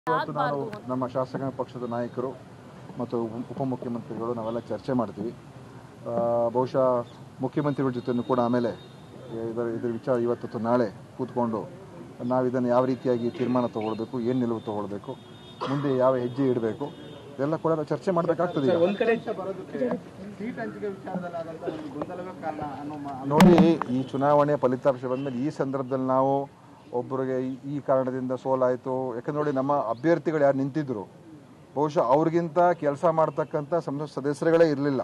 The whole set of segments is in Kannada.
ಇವತ್ತು ನಾನು ನಮ್ಮ ಶಾಸಕ ಪಕ್ಷದ ನಾಯಕರು ಮತ್ತು ಉಪ- ಉಪಮುಖ್ಯಮಂತ್ರಿಗಳು ನಾವೆಲ್ಲ ಚರ್ಚೆ ಮಾಡ್ತೀವಿ ಆ, ಬಹುಶಃ ಮುಖ್ಯಮಂತ್ರಿಗಳ ಜೊತೆನೂ ಕೂಡ ಆಮೇಲೆ ಇದರ ಇದರ ವಿಚಾರ ಇವತ್ತು ಅಥವಾ ನಾಳೆ ಕೂತ್ಕೊಂಡು ನಾವು ಇದನ್ನು ಯಾವ ರೀತಿಯಾಗಿ ತೀರ್ಮಾನ ತಗೊಳ್ಬೇಕು ಏನು ನಿಲುವು ತಗೊಳ್ಬೇಕು ಮುಂದೆ ಯಾವ ಹೆಜ್ಜೆ ಇಡಬೇಕು ಇದೆಲ್ಲ ಕೂಡ ನಾವು ಚರ್ಚೆ ಮಾಡಬೇಕಾಗ್ತದೆ ಈಗ. ಒಂದ್ ಕಡೆ ಸೀಟ್ ಹಂಚಿಕೆ ವಿಚಾರದಲ್ಲಾದಂಥ ಒಂದು ಗೊಂದಲವೇ ಕಾರಣ ಅನ್ನೋ ಮಾ- ನೋಡಿ ಈ ಚುನಾವಣೆ ಫಲಿತಾಂಶ ಬಂದಮೇಲೆ ಈ ಸಂದರ್ಭದಲ್ಲಿ ನಾವು ಒಬ್ಬರಿಗೆ ಈ- ಈ ಕಾರಣದಿಂದ ಸೋಲಾಯಿತು ಯಾಕಂದ್ರೆ ನೋಡಿ ನಮ್ಮ ಅಭ್ಯರ್ಥಿಗಳು ಯಾರು ನಿಂತಿದ್ರು ಬಹುಶಃ ಅವ್ರಿಗಿಂತ ಕೆಲಸ ಮಾಡ್ತಕ್ಕಂಥ ಸಂಸತ್ ಸದಸ್ಯರುಗಳೇ ಇರಲಿಲ್ಲ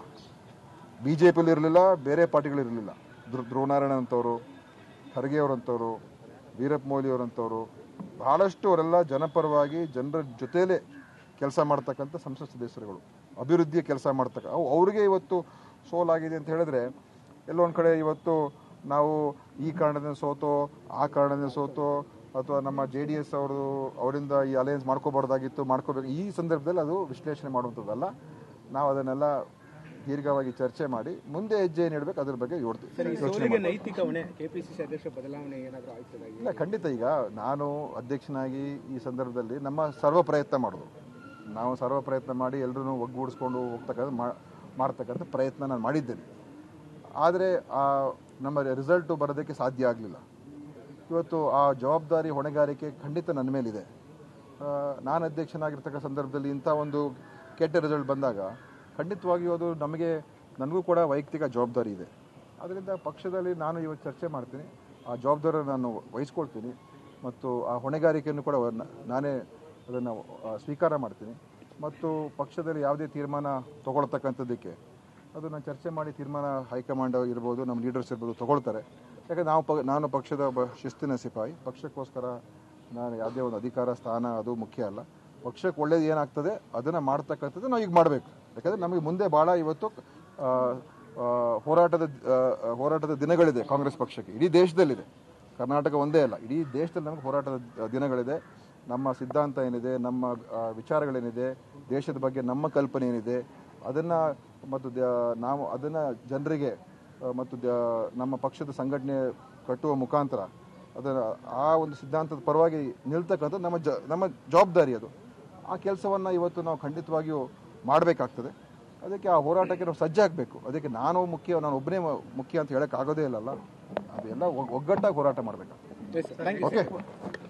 ಬಿ ಜೆ ಪಿಲಿ ಇರಲಿಲ್ಲ ಬೇರೆ ಪಾರ್ಟಿಗಳು ಇರಲಿಲ್ಲ ಧ್ರುವನಾರಾಯಣ ಅಂತವರು ಖರ್ಗೆ ಅವರಂಥವ್ರು ವೀರಪ್ಪ ಮೊಯ್ಲಿ ಅವರಂಥವ್ರು ಬಹಳಷ್ಟು ಅವರೆಲ್ಲ ಜನಪರವಾಗಿ ಜನರ ಜೊತೆಲೇ ಕೆಲಸ ಮಾಡ್ತಕ್ಕಂಥ ಸಂಸತ್ ಸದಸ್ಯರುಗಳು ಅಭಿವೃದ್ಧಿಯ ಕೆಲಸ ಮಾಡ್ತಕ್ಕ ಅವು ಅವ್ರಿಗೆ ಇವತ್ತು ಸೋಲಾಗಿದೆ ಅಂತ ಹೇಳಿದ್ರೆ ಎಲ್ಲೊಂದು ಕಡೆ ಇವತ್ತು ನಾವು ಈ ಕಾರಣದಿಂದ ಸೋತೋ ಆ ಕಾರಣದಿಂದ ಸೋತೋ ಅಥವಾ ನಮ್ಮ ಜೆ ಡಿ ಎಸ್ ಅವರು ಅವರಿಂದ ಈ ಅಲಯನ್ಸ್ ಮಾಡ್ಕೋಬಾರ್ದಾಗಿತ್ತು ಮಾಡ್ಕೋಬೇಕು ಈ ಸಂದರ್ಭದಲ್ಲಿ ಅದು ವಿಶ್ಲೇಷಣೆ ಮಾಡುವಂಥದ್ದಲ್ಲ ನಾವು ಅದನ್ನೆಲ್ಲ ದೀರ್ಘವಾಗಿ ಚರ್ಚೆ ಮಾಡಿ ಮುಂದೆ ಹೆಜ್ಜೆ ಏನು ಇಡಬೇಕು ಅದ್ರ ಬಗ್ಗೆ ಯೋಡ್ತೀವಿ ಯೋಚನೆ ಸೋಲಿಗೆ ನೈತಿಕ ಹೊಣೆ ಕೆಪಿಸಿಸಿ ಅಧ್ಯಕ್ಷ ಬದಲಾವಣೆ ಏನಾದರೂ ಆಯ್ತದಾಗಿ ಇಲ್ಲ ಖಂಡಿತ ಈಗ ನಾನು ಅಧ್ಯಕ್ಷನಾಗಿ ಈ ಸಂದರ್ಭದಲ್ಲಿ ನಮ್ಮ ಸರ್ವ ಪ್ರಯತ್ನ ಮಾಡೋದು ನಾವು ಸರ್ವ ಪ್ರಯತ್ನ ಮಾಡಿ ಎಲ್ಲರೂ ಒಗ್ಗೂಡಿಸ್ಕೊಂಡು ಹೋಗ್ತಕ್ಕಂಥ ಮಾ- ಮಾಡ್ತಕ್ಕಂಥ ಪ್ರಯತ್ನ ನಾನು ಮಾಡಿದ್ದೇನೆ ಆದರೆ ಆ ನಮ್ಮ ರಿಸಲ್ಟು ಬರೋದಕ್ಕೆ ಸಾಧ್ಯ ಆಗಲಿಲ್ಲ ಇವತ್ತು ಆ ಜವಾಬ್ದಾರಿ ಹೊಣೆಗಾರಿಕೆ ಖಂಡಿತ ನನ್ನ ಮೇಲಿದೆ ಆ, ನಾನು ಅಧ್ಯಕ್ಷನಾಗಿರ್ತಕ್ಕ ಸಂದರ್ಭದಲ್ಲಿ ಇಂಥ ಒಂದು ಕೆಟ್ಟ ರಿಸಲ್ಟ್ ಬಂದಾಗ ಖಂಡಿತವಾಗಿಯೂ ಅದು ನಮಗೆ ನನಗೂ ಕೂಡ ವೈಯಕ್ತಿಕ ಜವಾಬ್ದಾರಿ ಇದೆ ಅದರಿಂದ ಪಕ್ಷದಲ್ಲಿ ನಾನು ಇವತ್ತು ಚರ್ಚೆ ಮಾಡ್ತೀನಿ ಆ ಜವಾಬ್ದಾರಿ ನಾನು ವಹಿಸ್ಕೊಳ್ತೀನಿ ಮತ್ತು ಆ ಹೊಣೆಗಾರಿಕೆಯನ್ನು ಕೂಡ ನ- ನಾನೇ ಅದನ್ನು ಸ್ವೀಕಾರ ಮಾಡ್ತೀನಿ ಮತ್ತು ಪಕ್ಷದಲ್ಲಿ ಯಾವುದೇ ತೀರ್ಮಾನ ತಗೊಳ್ತಕ್ಕಂಥದ್ದಕ್ಕೆ ಅದು ನಾನು ಚರ್ಚೆ ಮಾಡಿ ತೀರ್ಮಾನ ಹೈಕಮಾಂಡ್ ಇರ್ಬೋದು ನಮ್ಮ ಲೀಡರ್ಸ್ ಇರ್ಬೋದು ತಗೊಳ್ತಾರೆ ಯಾಕಂದ್ರೆ ನಾವು ಪ ನಾನು ಪಕ್ಷದ ಒಬ್ಬ ಶಿಸ್ತಿನ ಸಿಪಾಯಿ ಪಕ್ಷಕ್ಕೋಸ್ಕರ ನಾನು ಯಾವುದೇ ಒಂದು ಅಧಿಕಾರ ಸ್ಥಾನ ಅದು ಮುಖ್ಯ ಅಲ್ಲ ಪಕ್ಷಕ್ಕೆ ಒಳ್ಳೇದು ಏನಾಗ್ತದೆ ಅದನ್ನು ಮಾಡ್ತಕ್ಕಂಥದ್ದು ನಾವು ಈಗ ಮಾಡಬೇಕು ಯಾಕಂದರೆ ನಮಗೆ ಮುಂದೆ ಭಾಳ ಇವತ್ತು ಆ, ಆ, ಹೋರಾಟದ ಆ, ಹೋರಾಟದ ದಿನಗಳಿದೆ ಕಾಂಗ್ರೆಸ್ ಪಕ್ಷಕ್ಕೆ ಇಡೀ ದೇಶದಲ್ಲಿದೆ ಕರ್ನಾಟಕ ಒಂದೇ ಅಲ್ಲ ಇಡೀ ದೇಶದಲ್ಲಿ ನಮಗೆ ಹೋರಾಟದ ದಿನಗಳಿದೆ ನಮ್ಮ ಸಿದ್ಧಾಂತ ಏನಿದೆ ನಮ್ಮ ಆ, ವಿಚಾರಗಳೇನಿದೆ ದೇಶದ ಬಗ್ಗೆ ನಮ್ಮ ಕಲ್ಪನೆ ಏನಿದೆ ಅದನ್ನು ಮತ್ತು ದ- ನಾವು ಅದನ್ನು ಜನರಿಗೆ ಆ, ಮತ್ತು ದ- ನಮ್ಮ ಪಕ್ಷದ ಸಂಘಟನೆ ಕಟ್ಟುವ ಮುಖಾಂತರ ಅದರ ಆ ಒಂದು ಸಿದ್ಧಾಂತದ ಪರವಾಗಿ ನಿಲ್ತಕ್ಕಂಥದ್ದು ನಮ್ಮ ಜ ನಮ್ಮ ಜವಾಬ್ದಾರಿ ಅದು ಆ ಕೆಲಸವನ್ನು ಇವತ್ತು ನಾವು ಖಂಡಿತವಾಗಿಯೂ ಮಾಡಬೇಕಾಗ್ತದೆ ಅದಕ್ಕೆ ಆ ಹೋರಾಟಕ್ಕೆ ನಾವು ಸಜ್ಜಾಗಬೇಕು ಅದಕ್ಕೆ ನಾನು ಮುಖ್ಯ ನಾನು ಒಬ್ಬನೇ ಮುಖ್ಯ ಅಂತ ಹೇಳೋಕ್ಕಾಗೋದೇ ಇಲ್ಲಲ್ಲ ಅದೆಲ್ಲ ಒಗ್- ಒಗ್ಗಟ್ಟಾಗಿ ಹೋರಾಟ ಮಾಡಬೇಕಾಗ್ತದೆ ಥ್ಯಾಂಕ್ ಯು ಓಕೆ